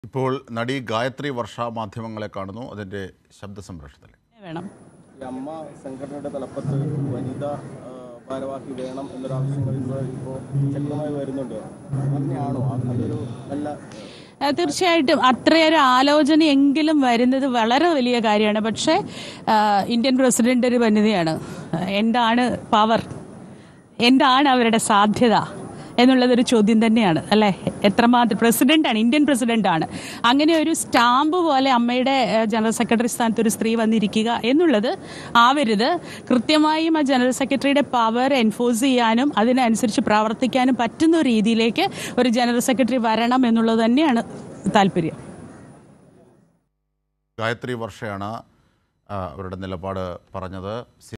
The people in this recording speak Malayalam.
ഇപ്പോൾ നടി ഗായത്രി വർഷ മാധ്യമങ്ങളെ കാണുന്നു അതിൻ്റെ ശബ്ദ സംപ്രേഷണത്തിൽ വേണം ഈ അമ്മ സംഘടനയുടെ തലപ്പത്ത് വനിതാ ആ, ഭാരവാഹി വേണം എന്നൊരു ആവശ്യങ്ങൾ ഇപ്പോൾ ശക്തമായി വരുന്നുണ്ട് അങ്ങനെയാണോ അത് അതൊരു നല്ല ആ, തീർച്ചയായിട്ടും അത്രയൊരു ആലോചന എങ്കിലും വരുന്നത് വളരെ വലിയ കാര്യമാണ് പക്ഷേ ആ, ഇന്ത്യൻ പ്രസിഡന്റ് ഒരു വനിതയാണ് എന്താണ് പവർ എന്താണ് അവരുടെ സാധ്യത എന്നുള്ളതൊരു ചോദ്യം തന്നെയാണ് അല്ലേ എത്രമാത്രം പ്രസിഡന്റാണ് ഇന്ത്യൻ പ്രസിഡന്റാണ് അങ്ങനെ ഒരു സ്റ്റാമ്പ് പോലെ അമ്മയുടെ ഏഹ്, ജനറൽ സെക്രട്ടറി സ്ഥാനത്ത് ഒരു സ്ത്രീ വന്നിരിക്കുക എന്നുള്ളത് ആവരുത് കൃത്യമായും ആ ജനറൽ സെക്രട്ടറിയുടെ പവർ എൻഫോഴ്സ് ചെയ്യാനും അതിനനുസരിച്ച് പ്രവർത്തിക്കാനും പറ്റുന്ന ഒരു രീതിയിലേക്ക് ഒരു ജനറൽ സെക്രട്ടറി വരണം എന്നുള്ളത് തന്നെയാണ് താല്പര്യം ഗായത്രി വർഷയാണ് ആ, അവരുടെ നിലപാട് പറഞ്ഞത്